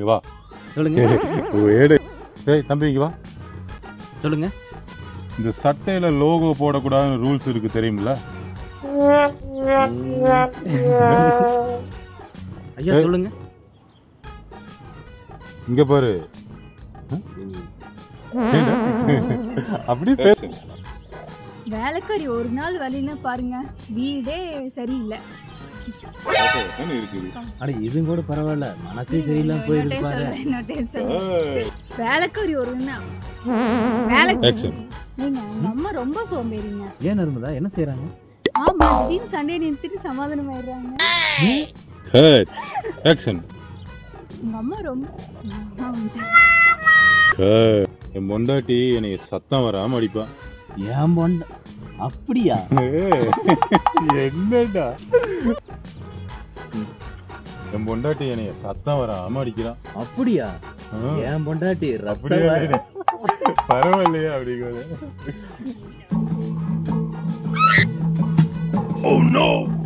வா சொல்லுங்க ஏடு டேய் தம்பி இங்க வா சொல்லுங்க இந்த சட்டையில லோகோ போடக்கூடாதுன்னு ரூல்ஸ் இருக்கு தெரியுமில்ல ஐயா சொல்லுங்க இங்க பாரு அப்படி பேசு வேலைக்காரி ஒரு நாள் வழியில பாருங்க வீடே சரியில்லை இருக்குது அட இதுவும் கூட பரவாயில்ல மனசே சரியில்லாம போயிருக்கு இன்னொரு time பாரு சொல்றேன், இன்னொரு time சொல்றேன். வேலைக்காரி ஒரு நாள் வேலை Action. நீங்க உங்க அம்மா ரொம்ப சோம்பேறிங்க ஏன் நர்மதா என்ன செய்யறாங்க ஆமா திடீர்னு சண்டே நிறுத்திட்டு சமாதானம் ஆயிடுறாங்க கட் ஆக்ஷன் உங்க அம்மா ரொம்ப கட் என் பொண்டாட்டி என்னைய சத்தம் வராம அடிப்பான் ஏன் பொண்ட அப்படியா என்னடா என் பொண்டாட்டி என்னைய சத்தம் வராம அடிக்கிறான் அப்படியா ஆ. ஏன் பொண்டாட்டி அப்படியே ரத்தம் பரவாயில்லையா அப்படிங்கிற Oh no!